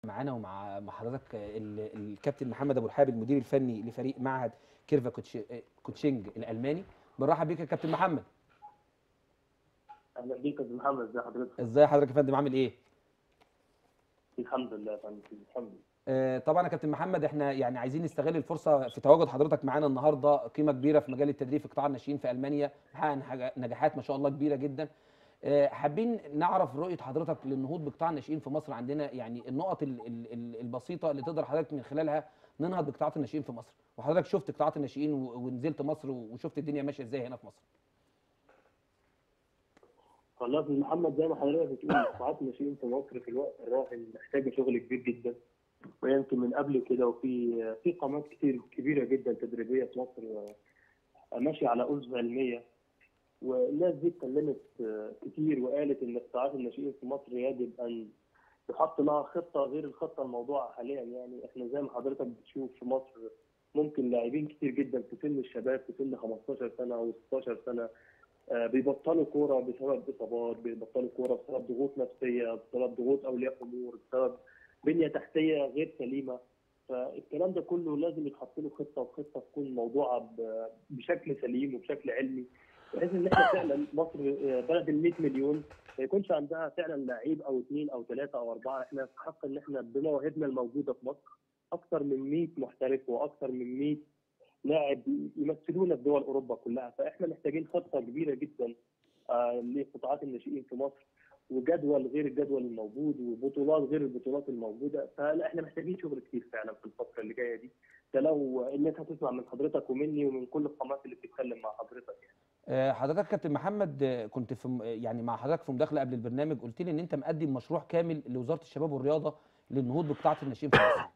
معانا ومع مع حضرتك ال- الكابتن محمد ابو الحاب المدير الفني لفريق معهد كيرفا كوتش- كوتشينج الالماني بنرحب بيك يا كابتن محمد اهلا بيك يا أستاذ محمد ازي حضرتك ازاي حضرتك يا فندم عامل ايه الحمد لله يا فندم الحمد لله آه، طبعا يا كابتن محمد احنا يعني عايزين نستغل الفرصه في تواجد حضرتك معانا النهارده قيمه كبيره في مجال التدريب في قطاع الناشئين في المانيا محقق نح- نجاحات ما شاء الله كبيره جدا آه، حابين نعرف رؤيه حضرتك للنهوض بقطاع الناشئين في مصر عندنا يعني النقط ال- ال- ال- البسيطه اللي تقدر حضرتك من خلالها ننهض بقطاعات الناشئين في مصر وحضرتك شفت قطاعات الناشئين و- ونزلت مصر وشفت الدنيا ماشيه ازاي هنا في مصر والله يا أستاذ محمد زي ما حضرتك بتقول قطاعات الناشئين في مصر في الوقت الراهن محتاجه شغل كبير جدا ويمكن من قبل كده وفي في قامات كتير كبيره جدا تدريبيه في مصر آه، ماشيه على اسس علميه والناس دي اتكلمت آه، كتير وقالت ان قطاعات الناشئين في مصر يجب ان يحط لها خطه غير الخطه الموضوعه حاليا يعني احنا زي ما حضرتك بتشوف في مصر ممكن لاعبين كتير جدا في سن الشباب في سن 15 سنه او 16 سنه آه، بيبطلوا كوره بسبب اصابات بيبطلوا كوره بسبب ضغوط نفسيه بسبب ضغوط اولياء امور بسبب بنيه تحتيه غير سليمه فالكلام ده كله لازم يتحط له خطه وخطه تكون موضوعه ب- بشكل سليم وبشكل علمي بحيث ان احنا فعلا مصر آه، بلد ال 100 مليون ما يكونش عندها فعلا لعيب او اثنين او ثلاثه او اربعه احنا نستحق ان احنا بمواهبنا الموجوده في مصر اكثر من 100 محترف واكثر من 100 لاعب يمثلونا في دول اوروبا كلها فاحنا محتاجين خطه كبيره جدا آه، لقطاعات الناشئين في مصر وجدول غير الجدول الموجود وبطولات غير البطولات الموجوده فلا احنا محتاجين شغل كتير فعلا في الفتره اللي جايه دي ده لو الناس هتسمع من حضرتك ومني ومن كل القنوات اللي بتتكلم مع حضرتك يعني. آه، حضرتك كابتن محمد آه، كنت في م- يعني مع حضرتك في مداخله قبل البرنامج قلت لي ان انت مقدم مشروع كامل لوزاره الشباب والرياضه للنهوض بقطاعات الناشئين في مصر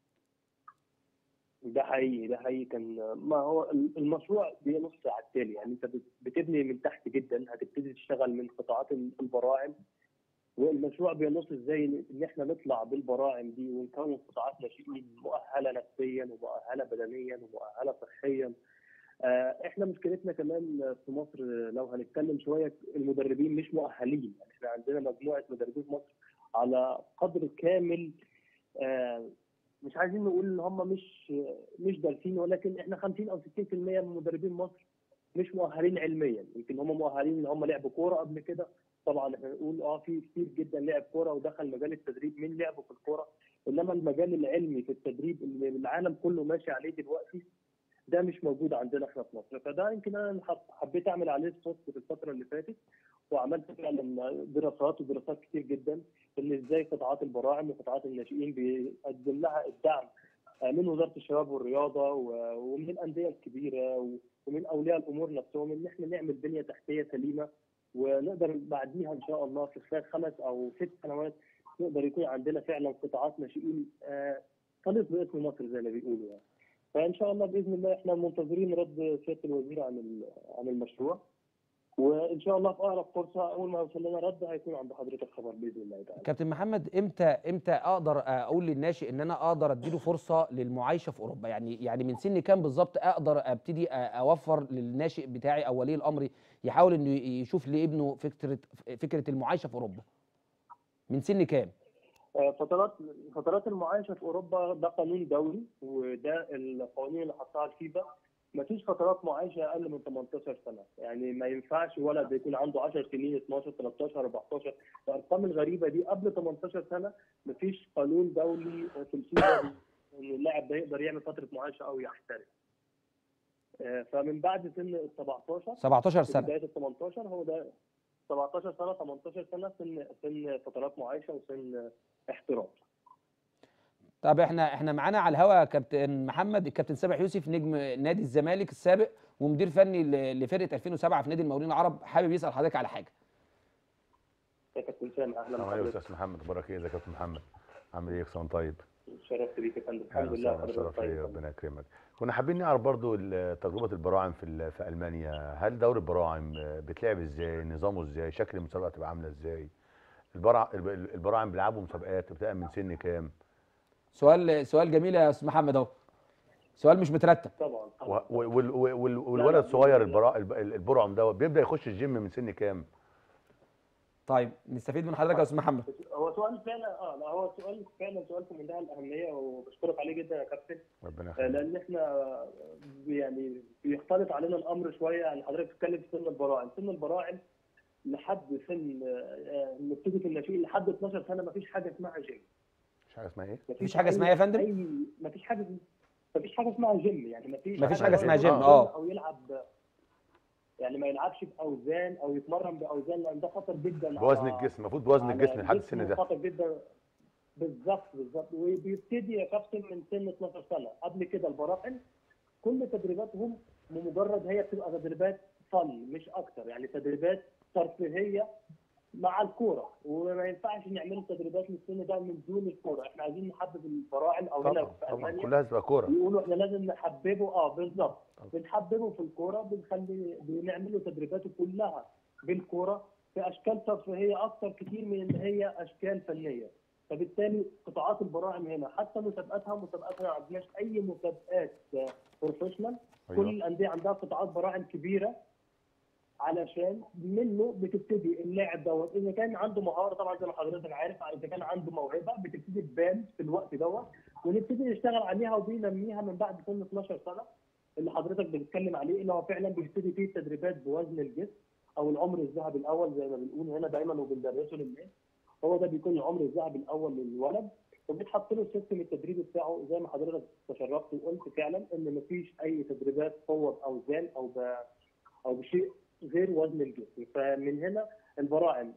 ده حقيقي ده حقيقي كان ما هو المشروع بينص على التالي يعني انت بت- بتبني من تحت جدا هتبتدي تشتغل من قطاعات البراعم والمشروع بينص ازاي ان احنا نطلع بالبراعم دي ونكون قطاعات ناشئين مؤهله نفسيا ومؤهله بدنيا ومؤهله صحيا آه، احنا مشكلتنا كمان في مصر لو هنتكلم شويه المدربين مش مؤهلين يعني احنا عندنا مجموعه مدربين في مصر على قدر كامل آه، مش عايزين نقول ان هم مش مش دارسين ولكن احنا 50 او 60% من مدربين مصر مش مؤهلين علميا يمكن هم مؤهلين ان هم لعبوا كوره قبل كده طبعا احنا نقول اه في كتير جدا لعب كوره ودخل مجال التدريب من لعبه في الكوره انما المجال العلمي في التدريب اللي العالم كله ماشي عليه دلوقتي ده مش موجود عندنا احنا في مصر فده يمكن انا حب- حبيت اعمل عليه سبوت في الفتره اللي فاتت وعملت فعلا دراسات ودراسات كتير جدا ان ازاي قطاعات البراعم وقطاعات الناشئين بيقدم لها الدعم آه، من وزاره الشباب والرياضه و- ومن الانديه الكبيره و- ومن اولياء الامور نفسهم ان احنا نعمل بنيه تحتيه سليمه ونقدر بعديها ان شاء الله في خلال خمس او ست سنوات نقدر يكون عندنا فعلا قطاعات ناشئين آه، تليق باسم مصر زي ما بيقولوا يعني. فان شاء الله باذن الله احنا منتظرين رد سياده الوزير عن ال- عن المشروع وان شاء الله في اقرب فرصه اول ما يوصل لنا رد هيكون عند حضرتك خبر باذن الله تعالى. كابتن محمد امتى امتى اقدر اقول للناشئ ان انا اقدر اديله فرصه للمعايشه في اوروبا يعني يعني من سن كام بالظبط اقدر ابتدي أ- اوفر للناشئ بتاعي او ولي الامر يحاول انه يشوف لابنه فكره فكره المعايشه في اوروبا من سن كام آه، فترات فترات المعايشه في اوروبا ده قانون دولي وده القوانين اللي حطها الفيفا ما فيش فترات معايشه اقل من 18 سنه يعني ما ينفعش ولد يكون عنده 10 سنين 12 13 14 الارقام الغريبه دي قبل 18 سنه ما فيش قانون دولي في الفيفا ان اللاعب ده يقدر يعمل فتره معايشه او يحترف آه، فمن بعد سن ال 17 17 في سنه بدايه ال 18 هو ده 17 سنه 18 سنه سن سن فترات معايشه وسن احتراف طب احنا احنا معانا على الهوا يا كابتن محمد الكابتن سامح يوسف نجم نادي الزمالك السابق ومدير فني ل- لفرقه 2007 في نادي المقاولين العرب حابب يسال حضرتك على حاجه يا كابتن سامح اهلا السلام عليكم بحضرتك استاذ محمد اخبارك ايه ازيك يا كابتن محمد عامل ايه كسان طيب شرفت بيك يا فندم اهلا الحمد لله وسهلا حضرتك شرف ليا طيب ربنا يكرمك كنا حابين نعرف برضو ال- تجربه البراعم في ال- في المانيا هل دوري البراعم بتلعب ازاي نظامه ازاي شكل المسابقه تبقى عامله ازاي البرع الب- البراعم بيلعبوا مسابقات بتبقى من سن كام سؤال سؤال جميل يا استاذ محمد اهو سؤال مش مترتب طبعا و- طبعا وال- وال- وال- لا، والولد لا، الصغير لا. البرا- الب- البرعم دوت بيبدا يخش الجيم من سن كام طيب نستفيد من حضرتك يا استاذ محمد هو سؤال فعلا اه لا هو سؤال فعلا سؤال في منتهى الاهميه وبشكرك عليه جدا يا كابتن ربنا آه، يخليك لان احنا يعني بيختلط علينا الامر شويه يعني حضرتك بتتكلم في سن البراعم سن البراعم لحد سن آه، نبتدي في الناشئين لحد 12 سنه ما فيش حاجه اسمها جيم مش حاجه اسمها ايه؟ مفيش حاجة اسمها إيه يا فندم؟ اي ما فيش حاجه ما فيش حاجه اسمها جيم يعني ما فيش مفيش حاجة اسمها جيم، آه. او يلعب يعني ما يلعبش باوزان او يتمرن باوزان لان ده خطر جدا بوزن على- الجسم المفروض بوزن على الجسم لحد جسم السن ده خطر جدا بالظبط بالظبط وبيبتدي يا كابتن من سن 12 سنه قبل كده البراعم كل تدريباتهم بمجرد هي بتبقى تدريبات فن مش اكتر يعني تدريبات ترفيهيه مع الكوره وما ينفعش نعمل تدريبات للسن ده من دون الكوره احنا عايزين نحبب البراعم او هنا طبعا في طبعا المانيا كلها تبقى كوره بيقولوا احنا لازم نحببه اه بالظبط طبعا. بنحببه في الكوره بنخلي بنعمل له تدريباته كلها بالكوره في اشكال ترفيهيه اكتر كتير من ان هي اشكال فنيه فبالتالي قطاعات البراعم هنا حتى مسابقاتها مسابقاتها ما عندناش اي مسابقات بروفيشنال كل أيوة. الانديه عندها قطاعات براعم كبيره علشان منه بتبتدي اللاعب دوت اذا كان عنده مهاره طبعا زي ما حضرتك عارف اذا كان عنده موهبه بتبتدي تبان في الوقت دوت ونبتدي نشتغل عليها وبننميها من بعد سن 12 سنه اللي حضرتك بتتكلم عليه اللي هو فعلا بيبتدي فيه التدريبات بوزن الجسم او العمر الذهبي الاول زي ما بنقول هنا دايما وبندرسه للناس هو ده بيكون العمر الذهبي الاول للولد وبيتحط له السيستم التدريبي بتاعه زي ما حضرتك تشرفت وقلت فعلا ان مفيش اي تدريبات قوه باوزان او ب او بشيء غير وزن الجسم فمن هنا البراعم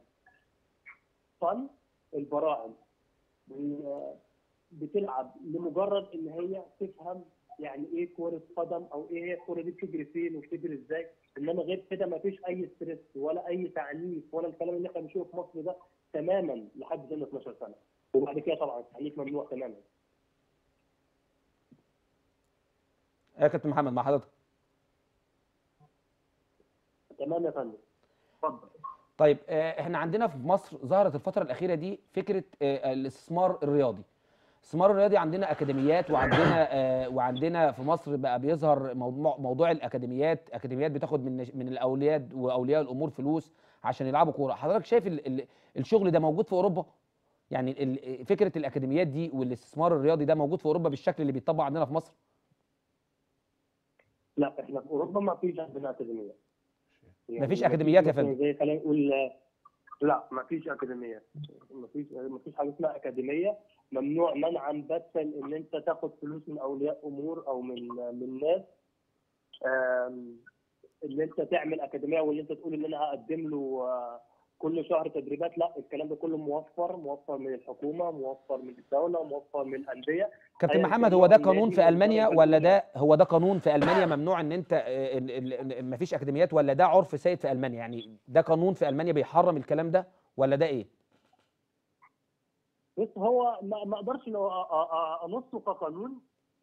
فن البراعم ب- بتلعب لمجرد ان هي تفهم يعني ايه كرة قدم او ايه هي الكرة دي بتجري فين وبتجري ازاي انما غير كده ما فيش اي ستريس ولا اي تعنيف ولا الكلام اللي احنا بنشوفه في مصر ده تماما لحد سن 12 سنه وبعد كده طبعا التعنيف ممنوع تماما يا كابتن محمد مع حضرتك تمام يا فندم اتفضل طيب آه، احنا عندنا في مصر ظهرت الفتره الاخيره دي فكره آه، الاستثمار الرياضي الاستثمار الرياضي عندنا اكاديميات وعندنا آه، وعندنا في مصر بقى بيظهر موضوع موضوع الاكاديميات اكاديميات بتاخد من من الاولياء واولياء الامور فلوس عشان يلعبوا كوره حضرتك شايف ال- ال- الشغل ده موجود في اوروبا يعني ال- فكره الاكاديميات دي والاستثمار الرياضي ده موجود في اوروبا بالشكل اللي بيتطبق عندنا في مصر لا احنا في اوروبا ما فيش عندنا اكاديميات مفيش أكاديميات يا مثلاً فندم. زي خلينا نقول لا ما فيش اكاديميات ما فيش ما فيش حاجه اسمها اكاديميه ممنوع منعا باتا ان انت تاخد فلوس من اولياء امور او من من ناس آم، ان انت تعمل اكاديميه وان انت تقول ان انا هقدم له آه، كل شهر تدريبات لا الكلام ده كله موفر موفر من الحكومه موفر من الدوله موفر من الانديه كابتن أيا محمد كان هو ده نوع قانون النادي في المانيا والدرجة ولا الأولى. ده هو ده قانون في المانيا ممنوع ان انت آه، ال- ال- ال- مفيش اكاديميات ولا ده عرف سائد في المانيا يعني ده قانون في المانيا بيحرم الكلام ده ولا ده ايه بص هو ما ما اقدرش لو أ- أ- أ- انصه كقانون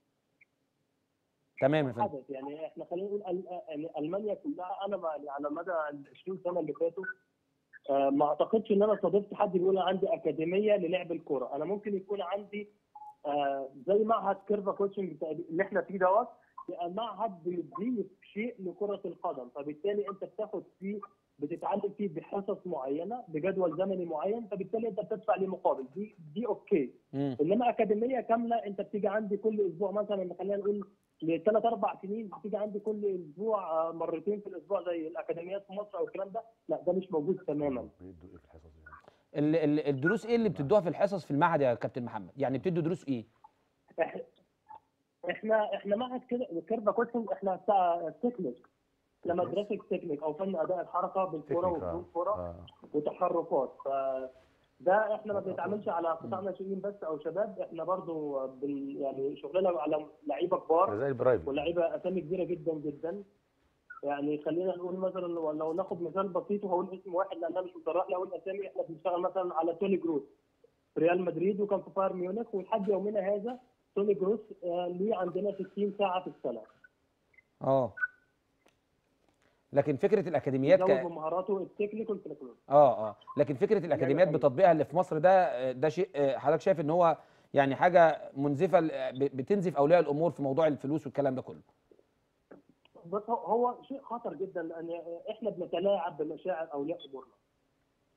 تمام يا فندم حدث يعني احنا خلينا نقول ال- يعني المانيا كلها انا ما يعني على مدى ال 20 سنه اللي فاتوا آه، ما اعتقدش ان انا صادفت حد بيقول أنا عندي اكاديميه للعب الكوره انا ممكن يكون عندي آه، زي معهد كيرفا كوتشنج بتاع- اللي احنا فيه دوت يبقى معهد بيديني شيء لكره القدم فبالتالي انت بتاخد فيه بتتعلم فيه بحصص معينه بجدول زمني معين فبالتالي انت بتدفع ليه مقابل دي دي اوكي مم. انما اكاديميه كامله انت بتيجي عندي كل اسبوع مثلا خلينا نقول لثلاث اربع سنين بتيجي عندي كل اسبوع آه، مرتين في الاسبوع زي الاكاديميات في مصر او الكلام ده لا ده مش موجود تماما بيدوا ايه في الحصص دي؟ ال- ال- الدروس ايه اللي بتدوها في الحصص في المعهد يا كابتن محمد يعني بتدوا دروس ايه إح- احنا احنا معهد كده كيرفا كوتشنج احنا بتاع تكنيك احنا مدرسه تكنيك او فن اداء الحركه بالكوره تكنيك، آه. وبدون كوره آه. وتحركات ف ده احنا ما بنتعاملش على قطاع ناشئين بس او شباب احنا برضو بن يعني شغلنا على لعيبه كبار زي البرايفت ولاعيبه اسامي كبيره جدا جدا يعني خلينا نقول مثلا لو لو ناخد مثال بسيط وهقول اسم واحد لان انا مش متطرق لي اقول اسامي احنا بنشتغل مثلا على توني جروس في ريال مدريد وكان في بايرن ميونخ ولحد يومنا هذا توني جروس آه، ليه عندنا 60 ساعه في السنه اه لكن فكره الاكاديميات يزود ك... من مهاراته التكنيك والفلكلور اه اه لكن فكره الاكاديميات فندم. بتطبيقها اللي في مصر ده آه، ده شيء آه، حضرتك شايف ان هو يعني حاجه منزفه ل- آه، ب- بتنزف اولياء الامور في موضوع الفلوس والكلام ده كله بس هو- هو شيء خطر جدا لان احنا بنتلاعب بمشاعر اولياء امورنا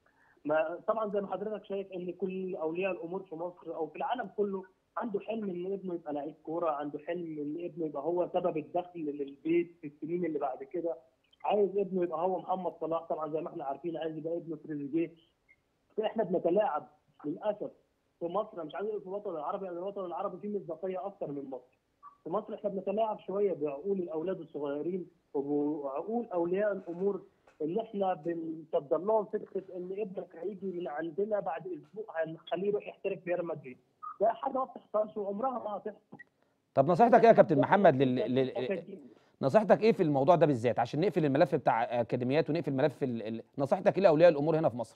ما طبعا زي ما حضرتك شايف ان كل اولياء الامور في مصر او في العالم كله عنده حلم ان ابنه يبقى لعيب كوره عنده حلم ان ابنه يبقى هو سبب الدخل للبيت في السنين اللي بعد كده عايز ابنه يبقى هو محمد صلاح طبعا زي ما احنا عارفين عايز يبقى ابنه تريزيجيه احنا بنتلاعب للاسف في مصر أنا مش عايز اقول في الوطن العربي لان الوطن العربي فيه مصداقيه اكتر من مصر في مصر احنا بنتلاعب شويه بعقول الاولاد الصغيرين وعقول اولياء الامور اللي احنا بنصدر لهم فكره ان ابنك هيجي من عندنا بعد اسبوع هنخليه يروح يحترف في ريال مدريد ده حاجه ما بتحصلش وعمرها ما هتحصل طب نصيحتك ايه يا كابتن محمد لل... لل... نصيحتك ايه في الموضوع ده بالذات عشان نقفل الملف بتاع اكاديميات ونقفل ملف ال... ال... نصيحتك ايه لاولياء الامور هنا في مصر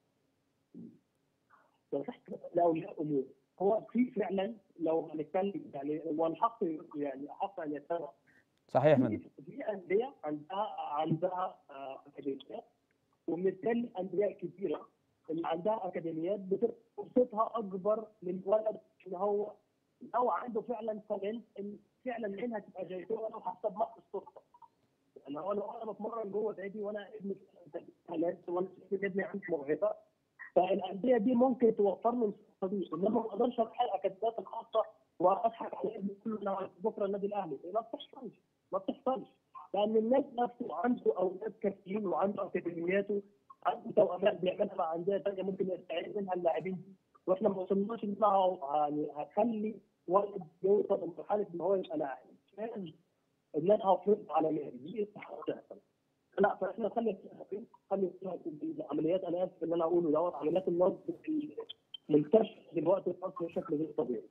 نصيحتي لاولياء الامور هو في فعلا لو هنتكلم يعني هو الحق يعني حق ان يتبع صحيح في من في انديه عندها عندها آه، اكاديميات وبالتالي انديه كثيره اللي عندها اكاديميات بتبقى فرصتها اكبر للولد ان هو لو عنده فعلا تالنت ان فعلا عينها تبقى جايته ولو حتى بمحض الصدفه. يعني هو لو انا بتمرن جوه نادي وانا ابني تالنت وانا شايف ابني عنده موهبه فالانديه دي ممكن توفر له الفرصه دي انما ما اقدرش اروح الاكاديميات الخاصه واضحك على ابني كله انا بكره النادي الاهلي ما بتحصلش ما بتحصلش لان الناس نفسه عنده اولاد كافيين وعنده اكاديمياته عنده توأمات بيعملها مع انديه ثانيه ممكن يستعين منها اللاعبين دي واحنا ما وصلناش ان إحنا يعني هتخلي ولد يوصل لمرحله ان هو يبقى لاعب لازم ان انا افرض على نادي دي استحاله تحصل لا فاحنا خلي خلي العمليات انا اسف ان انا اقوله دوت عمليات النصب منتشره دلوقتي في مصر بشكل غير طبيعي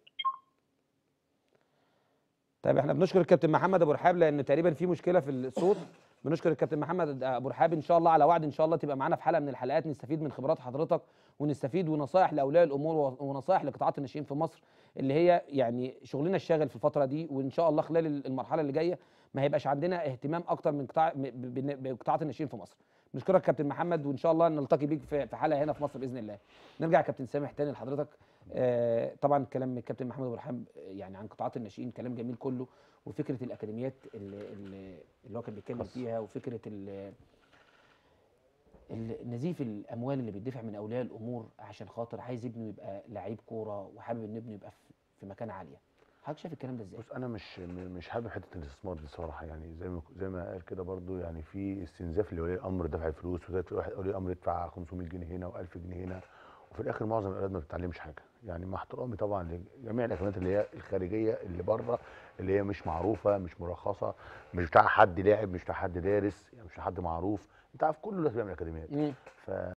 طيب احنا بنشكر الكابتن محمد ابو رحاب لان تقريبا في مشكله في الصوت بنشكر الكابتن محمد ابو رحاب ان شاء الله على وعد ان شاء الله تبقى معانا في حلقه من الحلقات نستفيد من خبرات حضرتك ونستفيد ونصائح لاولياء الامور ونصائح لقطاعات الناشئين في مصر اللي هي يعني شغلنا الشاغل في الفتره دي وان شاء الله خلال المرحله اللي جايه ما هيبقاش عندنا اهتمام اكتر من قطاع ب- ب- بقطاعات الناشئين في مصر نشكرك كابتن محمد وان شاء الله نلتقي بيك في في حلقه هنا في مصر باذن الله نرجع يا كابتن سامح تاني لحضرتك آه طبعا كلام الكابتن محمد ابو رحاب يعني عن قطاعات الناشئين كلام جميل كله وفكره الاكاديميات اللي, اللي اللي هو كان بيتكلم خاصة. فيها وفكره ال- ال- نزيف الاموال اللي بيدفع من اولياء الامور عشان خاطر عايز ابنه يبقى لعيب كوره وحابب ان ابنه يبقى في- في مكانه عاليه حضرتك شايف الكلام ده ازاي بص انا مش م- مش حابب حته الاستثمار دي صراحه يعني زي ما زي ما قال كده برضو يعني في استنزاف لولي الامر دفع الفلوس وزي واحد ولي الامر يدفع 500 جنيه هنا و1000 جنيه هنا وفي الاخر معظم الاولاد ما بتتعلمش حاجه يعني مع احترامي طبعا لجميع الاكاديميات اللي هي الخارجيه اللي بره اللي هي مش معروفه مش مرخصه مش بتاع حد لاعب مش بتاع حد دارس يعني مش بتاع حد معروف انت عارف كله لازم يعمل اكاديميات مم. ف